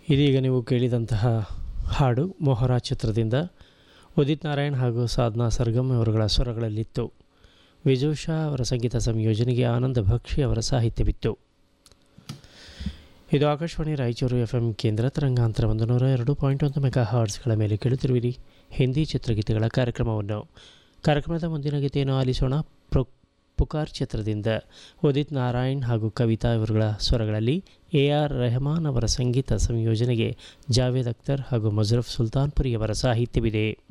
ಇದೀಗ ನೀವು ಕೇಳಿದಂತಹ ಹಾಡು ಮೊಹರ ಚಿತ್ರದಿಂದ ಉದಿತ್ ನಾರಾಯಣ್ ಹಾಗೂ ಸಾಧನಾ ಸರ್ಗಮ್ ಅವರುಗಳ ಸ್ವರಗಳಲ್ಲಿತ್ತು ವಿಜು ಶಾ ಅವರ ಸಂಗೀತ ಸಂಯೋಜನೆಗೆ ಆನಂದ ಭಕ್ಷಿ ಅವರ ಸಾಹಿತ್ಯವಿತ್ತು ಇದು ಆಕಾಶವಾಣಿ ರಾಯಚೂರು ಎಫ್ ಎಂ ಕೇಂದ್ರ ತರಂಗಾಂತರ ಒಂದು ನೂರ ಎರಡು ಪಾಯಿಂಟ್ ಒಂದು ಮೆಗಾ ಹಾರ್ಟ್ಸ್ಗಳ ಮೇಲೆ ಕೇಳುತ್ತಿರುವಿರಿ ಹಿಂದಿ ಚಿತ್ರಗೀತೆಗಳ ಕಾರ್ಯಕ್ರಮವನ್ನು ಕಾರ್ಯಕ್ರಮದ ಮುಂದಿನ ಗೀತೆಯನ್ನು ಆಲಿಸೋಣ ಪ್ರೊ ಪುಕಾರ್ ಚಿತ್ರದಿಂದ ಉದಿತ್ ನಾರಾಯಣ್ ಹಾಗೂ ಕವಿತಾ ಇವರುಗಳ ಸ್ವರಗಳಲ್ಲಿ ಎ ಆರ್ ರೆಹಮಾನ್ ಅವರ ಸಂಗೀತ ಸಂಯೋಜನೆಗೆ ಜಾವೇದ್ ಅಖ್ತರ್ ಹಾಗೂ ಮಜ್ರಫ್ ಸುಲ್ತಾನ್ಪುರಿ ಅವರ ಸಾಹಿತ್ಯವಿದೆ